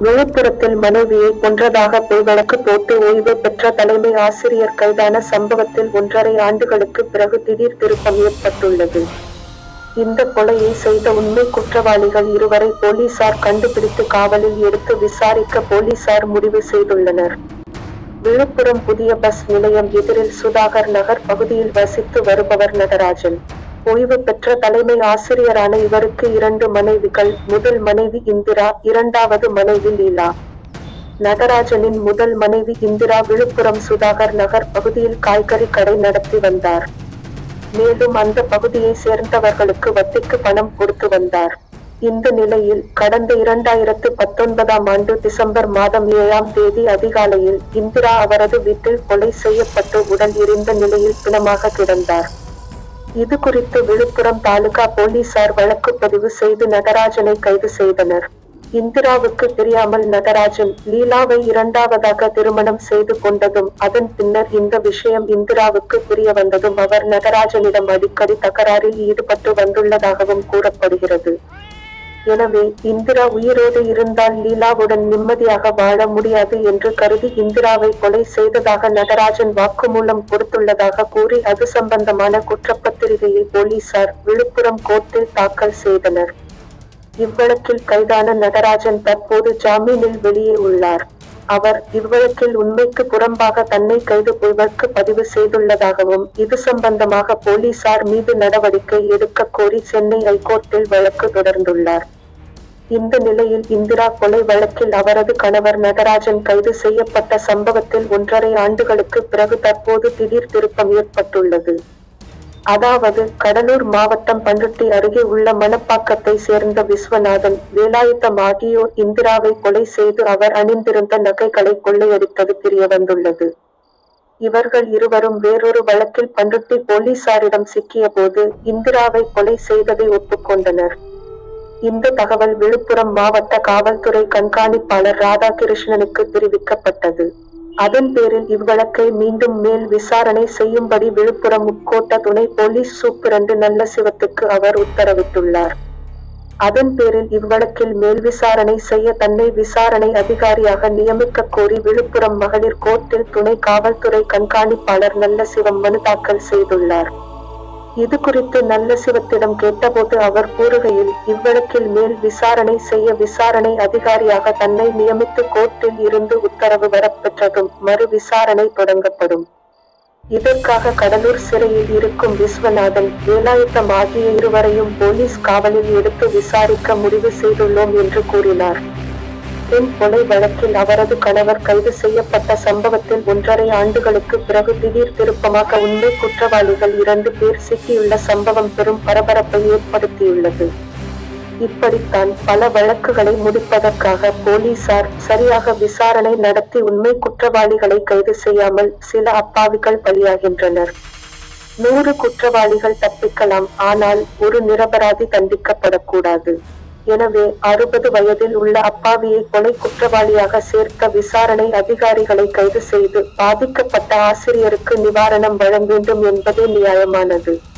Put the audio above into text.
விழுப்புரத்தில் மனைவியை கொன்றதாக பொய் வழக்கு போட்டு ஓய்வு பெற்ற தலைமை ஆசிரியர் கைதான சம்பவத்தில் ஒன்றரை ஆண்டுகளுக்கு பிறகு திடீர் திருப்பம் ஏற்பட்டுள்ளது இந்த கொலையை செய்த உண்மை குற்றவாளிகள் இருவரை போலீசார் கண்டுபிடித்து காவலில் எடுத்து விசாரிக்க போலீசார் முடிவு செய்துள்ளனர் விழுப்புரம் புதிய பஸ் நிலையம் எதிரில் சுதாகர் நகர் பகுதியில் வசித்து வருபவர் நடராஜன் ஓய்வு பெற்ற தலைமை ஆசிரியரான இவருக்கு இரண்டு மனைவிகள் முதல் மனைவி இந்திரா இரண்டாவது மனைவி லீலா நடராஜனின் முதல் மனைவி இந்திரா விழுப்புரம் சுதாகர் நகர் பகுதியில் காய்கறி கடை நடத்தி வந்தார் மேலும் அந்த பகுதியை சேர்ந்தவர்களுக்கு வட்டிக்கு பணம் கொடுத்து வந்தார் இந்த நிலையில் கடந்த இரண்டாயிரத்து பத்தொன்பதாம் ஆண்டு டிசம்பர் மாதம் ஏழாம் தேதி அதிகாலையில் இந்திரா அவரது வீட்டில் கொலை செய்யப்பட்டு உடல் எரிந்த நிலையில் பிணமாக கிடந்தார் இது குறித்து விழுப்புரம் தாலுகா போலீசார் வழக்கு பதிவு செய்து நடராஜனை கைது செய்தனர் இந்திராவுக்கு தெரியாமல் நடராஜன் லீலாவை இரண்டாவதாக திருமணம் செய்து கொண்டதும் அதன் பின்னர் இந்த விஷயம் இந்திராவுக்கு தெரிய வந்ததும் அவர் நடராஜனிடம் அடிக்கடி தகராறில் ஈடுபட்டு வந்துள்ளதாகவும் கூறப்படுகிறது எனவே இந்திரா உயிரோடு இருந்தால் லீலாவுடன் நிம்மதியாக வாழ முடியாது என்று கருதி இந்திராவை கொலை செய்ததாக நடராஜன் வாக்குமூலம் கொடுத்துள்ளதாக கூறி அது சம்பந்தமான குற்றப்பத்திரிகையை போலீசார் விழுப்புரம் கோர்ட்டில் தாக்கல் செய்தனர் இவ்வழக்கில் கைதான நடராஜன் தற்போது ஜாமீனில் வெளியே உள்ளார் அவர் இவ்வழக்கில் உண்மைக்கு புறம்பாக தன்னை கைது வழக்கு பதிவு செய்துள்ளதாகவும் இது சம்பந்தமாக போலீசார் மீது நடவடிக்கை எடுக்க கோரி சென்னை ஐகோர்ட்டில் வழக்கு தொடர்ந்துள்ளார் இந்த நிலையில் இந்திரா கொலை வழக்கில் அவரது கணவர் நடராஜன் கைது செய்யப்பட்ட சம்பவத்தில் ஒன்றரை ஆண்டுகளுக்கு பிறகு தற்போது திடீர் திருப்பம் ஏற்பட்டுள்ளது அதாவது கடலூர் மாவட்டம் பண்ருட்டி அருகே உள்ள மணப்பாக்கத்தை சேர்ந்த விஸ்வநாதன் வேலாயுத்தம் ஆகியோர் இந்திராவை கொலை செய்து அவர் அணிந்திருந்த நகைகளை கொள்ளையடித்தது தெரிய வந்துள்ளது இவர்கள் இருவரும் வேறொரு வழக்கில் பண்ருட்டி போலீசாரிடம் சிக்கிய போது இந்திராவை கொலை செய்ததை ஒப்புக்கொண்டனர் இந்த தகவல் விழுப்புரம் மாவட்ட காவல்துறை கண்காணிப்பாளர் ராதாகிருஷ்ணனுக்கு தெரிவிக்கப்பட்டது அதன் பேரில் இவ்வழக்கை மீண்டும் மேல் விசாரணை செய்யும்படி விழுப்புரம் உட்கோட்ட துணை போலீஸ் சூப்பிரண்டு நல்லசிவத்துக்கு அவர் உத்தரவிட்டுள்ளார் அதன் பேரில் இவ்வழக்கில் மேல் விசாரணை செய்ய தன்னை விசாரணை அதிகாரியாக நியமிக்க கோரி விழுப்புரம் மகளிர் கோர்ட்டில் துணை காவல்துறை கண்காணிப்பாளர் நல்லசிவம் மனு தாக்கல் செய்துள்ளார் இது குறித்து நல்ல சிவத்திடம் கேட்டபோது அவர் கூறுகையில் இவ்வழக்கில் மேல் விசாரணை செய்ய விசாரணை அதிகாரியாக தன்னை நியமித்து கோர்ட்டில் இருந்து உத்தரவு வரப்பெற்றதும் மறு விசாரணை தொடங்கப்படும் இதற்காக கடலூர் சிறையில் இருக்கும் விஸ்வநாதன் வேலாயுத்தம் ஆகிய இருவரையும் போலீஸ் காவலில் எடுத்து விசாரிக்க முடிவு செய்துள்ளோம் என்று கூறினார் பெண் கொலை வழக்கில் அவரது கணவர் கைது செய்யப்பட்ட சம்பவத்தில் ஒன்றரை ஆண்டுகளுக்கு பிறகு திடீர் திருப்பமாக உண்மை குற்றவாளிகள் இரண்டு பேர் சிக்கியுள்ள சம்பவம் பெரும் பரபரப்பை ஏற்படுத்தியுள்ளது இப்படித்தான் பல வழக்குகளை முடிப்பதற்காக போலீசார் சரியாக விசாரணை நடத்தி உண்மை குற்றவாளிகளை கைது செய்யாமல் சில அப்பாவிகள் பலியாகின்றனர் நூறு குற்றவாளிகள் தப்பிக்கலாம் ஆனால் ஒரு நிரபராதி தண்டிக்கப்படக்கூடாது எனவே அறுபது வயதில் உள்ள அப்பாவியை கொலை குற்றவாளியாக சேர்த்த விசாரணை அதிகாரிகளை கைது செய்து பாதிக்கப்பட்ட ஆசிரியருக்கு நிவாரணம் வழங்க வேண்டும் என்பதே நியாயமானது